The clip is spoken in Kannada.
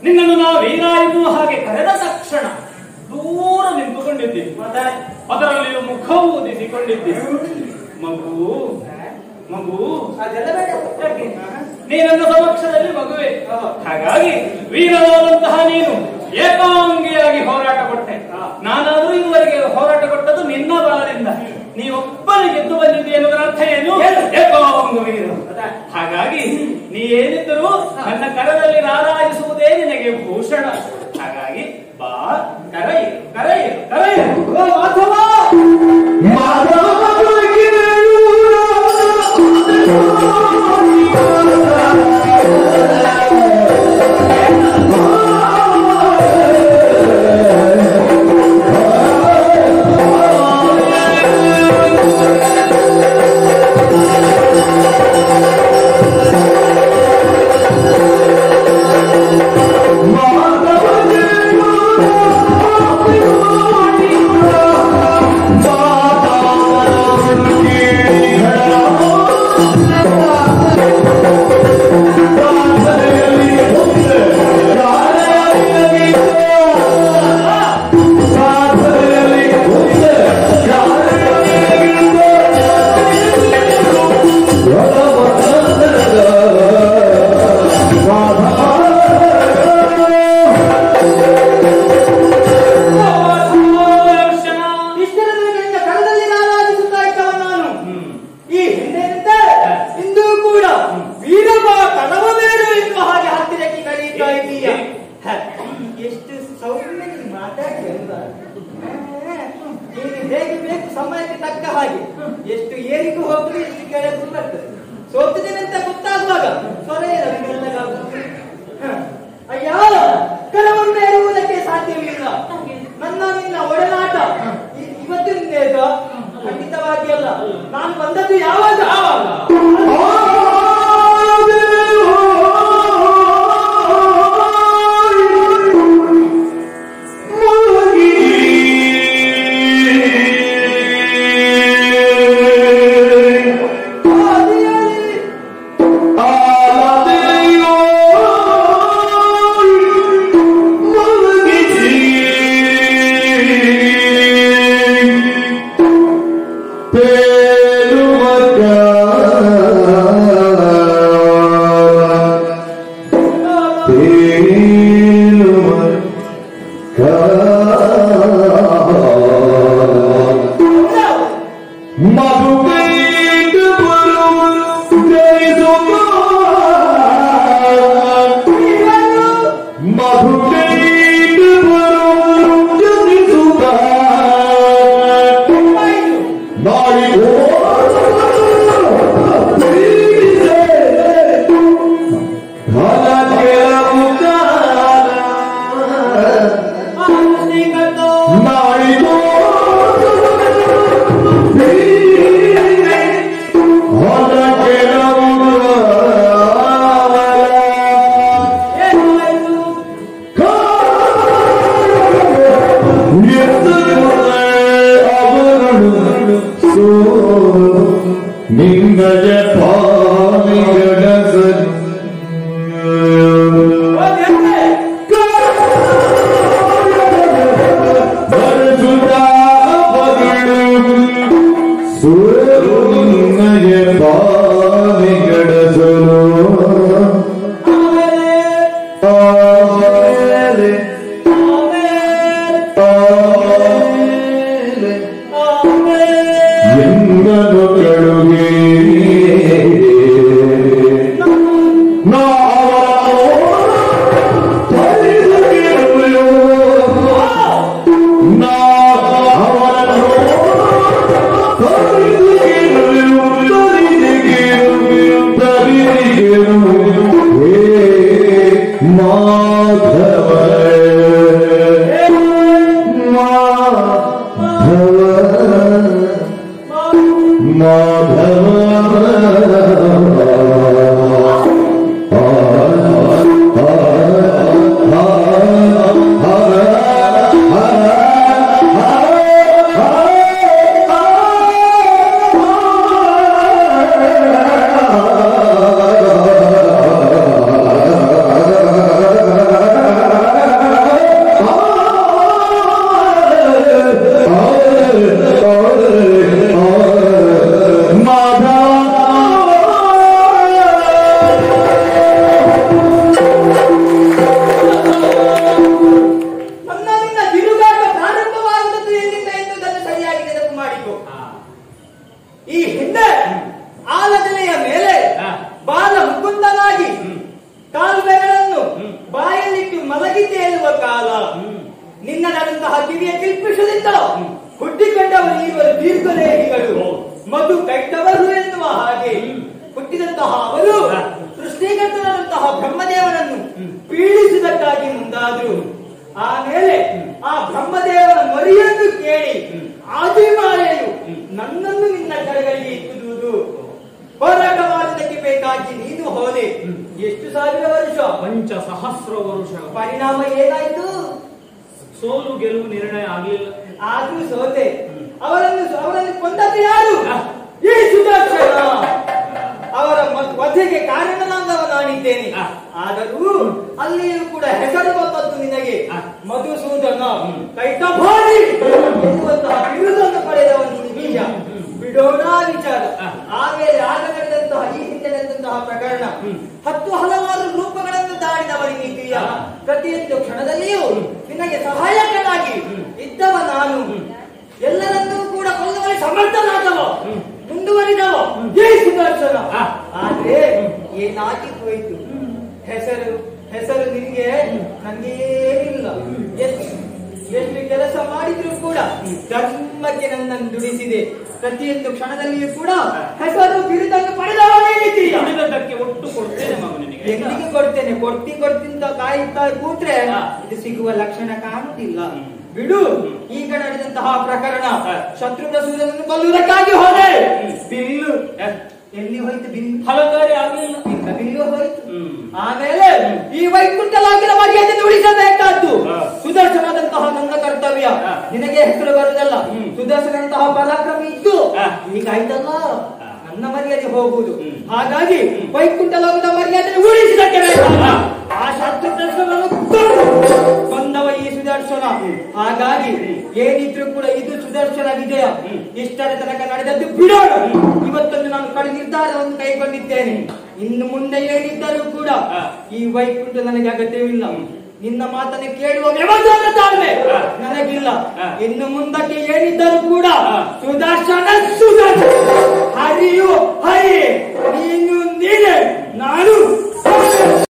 ನಿನ್ನನ್ನು ನಾವು ವೀರ ಎನ್ನುವ ಹಾಗೆ ಕರೆದ ತಕ್ಷಣ ದೂರ ನಿಂತುಕೊಂಡಿದ್ದಿ ಮತ್ತೆ ಅದರಲ್ಲಿಯೂ ಮುಖವು ಉದಿಸಿಕೊಂಡಿದ್ದಿ ಮಗು ಮಗು ಅದೆಲ್ಲ ಬೇಡ ಯಾಕೆ? ನೀ ನನ್ನ ಸಮಕ್ಷದಲ್ಲಿ ಮಗುವೆ ಹಾಗಾಗಿ ವೀರವಾದಂತಹ ನೀನು ಏಕಾಂಗಿಯಾಗಿ ಹೋರಾಟ ಕೊಟ್ಟೆ ನಾನಾದ್ರೂ ಇದುವರೆಗೆ ಹೋರಾಟ ಕೊಟ್ಟದ್ದು ನಿನ್ನ ಬಲದಿಂದ ನೀವೊಬ್ಬನೇ ಗೆದ್ದು ಬಂದಿದ್ದಿ ಎನ್ನುವುದರ ಅರ್ಥ ಏನು ಏಕಾಂಗ ವೀರ ಹಾಗಾಗಿ ನೀ ಏನಿದ್ದರೂ ನನ್ನ ಕರದಲ್ಲಿ ರಾರಾಜಿಸುವುದೇ ನಿನಗೆ ಭೂಷಣ ಹಾಗಾಗಿ ಬಾ ಕರೈ ಕರೈ ಕರೈ ಓ ಮಾಧವ ಇಷ್ಟರ ದಿನಗಳಿಂದ ಕಣದಲ್ಲಿ ನಾರಾಜಿಸುತ್ತಾ ಇದ್ದವ ನಾನು ಈ ಹಿಂದೆಂತೆ ಇಂದು ಕೂಡ ವೀರವ ಕಣವ ಬೇಡು ಎನ್ನುವ ಹಾಗೆ ಹತ್ತಿರಕ್ಕೆ ಕರೆಯುತ್ತಾ ಇದ್ದೀಯ ಹ, ಎಷ್ಟು ಸೌಮ್ಯ ನೀನು ಮಾತಾಡಿ ಅಲ್ವಾ? ನೀನು ಹೇಗೆ ಬೇಕು ಸಮಯಕ್ಕೆ ತಕ್ಕ ಹಾಗೆ ಎಷ್ಟು ಏರಿಗೂ ಹೋಗ್ತದೆ ಎಷ್ಟು ಕೆಳಗೂ ಬರ್ತದೆ ಸೋತಿದ್ದೇನೆ ಅಂತ ಗೊತ್ತಾಗುವಾಗ ಸ್ವರೇ ನನಗೆಲ್ಲಗಾಗುತ್ತದೆ ಹ, ಅಯ್ಯ ಕಣವನ್ನು ಏರುವುದಕ್ಕೆ ಸಾಧ್ಯವಿಲ್ಲ ನನ್ನ ನಿನ್ನ ಒಡನಾಟ ಇ- ಇವತ್ತಿನಿಂದ ಇದು ಖಂಡಿತವಾಗಿ ಅಲ್ಲ ನಾನು ಬಂದದ್ದು ಯಾವಾಗ ಆದಿಯಲ್ಲಿ ನಿಂಗಜ ಪಾವಿಗಡ ಸೂರ್ಯ ಪಾವಿಗಡಸಲು ಆಮೇಲೆ ಆಮೇಲೆ ಎಂಗನು ಕಳುಗೆ ಮಾಧವ ಅವರು ಇವರು ದೀರ್ಘದೇಹಿಗಳು ಹೌದು. ಮಧು ಕೈಟವರು ಎನ್ನುವ ಹಾಗೆ ಹುಟ್ಟಿದಂತಹ ಅವರು ಹಾ. ಸೃಷ್ಟಿಕರ್ತನಾದಂತಹ ಬ್ರಹ್ಮದೇವನನ್ನು ಪೀಡಿಸುವುದಕ್ಕಾಗಿ ಮುಂದಾದ್ರು ಆಮೇಲೆ ಆ ಬ್ರಹ್ಮದೇವನ ಮರಿಯನ್ನು ಕೇಳಿ ಆದಿಮಾಲೆಯು ನನ್ನನ್ನು ನಿನ್ನ ಕಡೆಗಳಲ್ಲಿ ಇಟ್ಟುವುದು ಹೋರಾಟ ಮಾಡುವುದಕ್ಕೆ ಬೇಕಾಗಿ ನೀನು ಹೋದೆ ಎಷ್ಟು ಸಾವಿರ ವರ್ಷ ಪಂಚ ಸಹಸ್ರ ವರುಷ ಪರಿಣಾಮ ಏನಾಯ್ತು ಸೋಲು ಗೆಲುವು ನಿರ್ಣಯ ಆಗಲಿಲ್ಲ ಆದ್ರೂ ಸೋತೆ ಅವರನ್ನು ಅವರನ್ನು ಕೊಂದದ್ದು ಯಾರು ಈ ಸುದರ್ಶನ ಅವರ ಮ- ವಧೆಗೆ ಕಾರಣನಾದವ ನಾನಿದ್ದೇನೆ ಆ. ಆದರೂ ಅಲ್ಲಿಯೂ ಕೂಡ ಹೆಸರು ಬಂದದ್ದು ನಿನಗೆ ಆ. ಮಧುಸೂದನ ಕೈಟಭಾರಿ ಎನ್ನುವಂತಹ ಬಿರುದನ್ನು ಪಡೆದವನು ನಿಜ ಬಿಡೋಣ ವಿಚಾರ ಆ. ಆಮೇಲೆ ಆಗ ನಡೆದಂತಹ ಈ ಹಿಂದೆ ನಡೆದಂತಹ ಪ್ರಕರಣ ಹತ್ತು ಹಲವಾರು ರೂಪಗಳನ್ನು ದಾಳಿದವನಿದ್ದೀಯ ಆ. ಪ್ರತಿಯೊಂದು ಕ್ಷಣದಲ್ಲಿಯೂ ನಿನಗೆ ಸಹಾಯಕನಾಗಿ ಇದ್ದವ ನಾನು ಎಲ್ಲರನ್ನೂ ಕೂಡ ಕೊಲ್ಲುವಲ್ಲಿ ಸಮರ್ಥನಾದವ ಮುಂದುವರಿದವ ಈ ಸುದರ್ಶನ ಆ. ಆದ್ರೆ ಏನಾಗಿ ಹೋಯ್ತು ಹೆಸರು ಹೆಸರು ನಿನಗೆ ನನಗೆ ಏನಿಲ್ಲ ಎಷ್ಟು ಎಷ್ಟು ಕೆಲಸ ಮಾಡಿದ್ರು ಕೂಡ ಧರ್ಮಕ್ಕೆ ನನ್ನನ್ನು ದುಡಿಸಿದೆ ಪ್ರತಿಯೊಂದು ಕ್ಷಣದಲ್ಲಿಯೂ ಕೂಡ ಹೆಸರು ಬಿರುದನ್ನು ಪಡೆದವನೇನಿದ್ದೀಯ ಉಳಿದದ್ದಕ್ಕೆ ಒಟ್ಟು ಕೊಡ್ತೇನೆ ಮಗು ನಿನಗೆ ಎಂದಿಗೂ ಕೊಡ್ತೇನೆ ಕೊಡ್ತಿ ಕೊಡ್ತಿಂತ ಕಾಯುತ್ತಾ ಕೂತ್ರೆ ಹಾ. ಇದು ಸಿಗುವ ಲಕ್ಷಣ ಕಾಣುತ್ತಿಲ್ಲ ಬಿಡು ಈಗ ನಡೆದಂತಹ ಪ್ರಕರಣ ಹಾ. ಶತ್ರುಘ್ನ ಸೂರ್ಯನನ್ನು ಕೊಲ್ಲುವುದಕ್ಕಾಗಿ ಹೋದೆ ಬಿಲ್ಲು ಎಲ್ಲಿ ಹೋಯ್ತು ಬಿಲ್ಲು ಫಲಕಾರಿ ಆಗಲಿಲ್ಲ ಇಂದ ಬಿಲ್ಲು ಹೋಯ್ತು ಹ್ಮ್. ಆಮೇಲೆ ಈ ವೈಕುಂಠ ಲಾಗಿನ ಮರ್ಯಾದೆಯನ್ನು ಉಳಿಸಬೇಕಾದ್ದು ಹಾ. ಸುದರ್ಶನದಂತಹ ನನ್ನ ಕರ್ತವ್ಯ ಹಾ. ನಿನಗೆ ಹೆಸರು ಬರುದಲ್ಲ ಹ್ಮ್. ಸುದರ್ಶನಂತಹ ಪರಾಕ್ರಮ ಇದ್ದು ಹಾ. ಈಗ ಆಯ್ತಲ್ಲ ನನ್ನ ಮರ್ಯಾದೆ ಹೋಗುವುದು ಹ್ಮ್. ಹಾಗಾಗಿ ವೈಕುಂಠ ಲೋಕದ ಮರ್ಯಾದೆ ಉಳಿಸಿದಕ್ಕೆ ಬೇಕಾದ ಆ ಶತ್ರುಘ್ನನನ್ನು ಕೊಂದು ಬಂದವ ಈ ಸುದರ್ಶನ ಹಾಗಾಗಿ ಏನಿದ್ರು ಕೂಡ ಇದು ಸುದರ್ಶನ ವಿಜಯ ಇಷ್ಟರ ತನಕ ನಡೆದದ್ದು ಬಿಡೋಣ ಇವತ್ತೊಂದು ನಾನು ಕಡೆ ನಿರ್ಧಾರವನ್ನು ಕೈಗೊಂಡಿದ್ದೇನೆ ಇನ್ನು ಮುಂದೆ ಏನಿದ್ದರೂ ಕೂಡ ಹಾ. ಈ ವೈಕುಂಠ ನನಗೆ ಅಗತ್ಯವಿಲ್ಲ ನಿನ್ನ ಮಾತನ್ನು ಕೇಳುವ ವ್ಯವಧಾನ ತಾಳ್ಮೆ ಹಾ. ನನಗಿಲ್ಲ ಹಾ. ಇನ್ನು ಮುಂದಕ್ಕೆ ಏನಿದ್ದರೂ ಕೂಡ ಹಾ. ಸುದರ್ಶನ ಸುದರ್ಶನ ಹರಿಯು ಹರಿ ನೀನು ನೀನೆ ನಾನು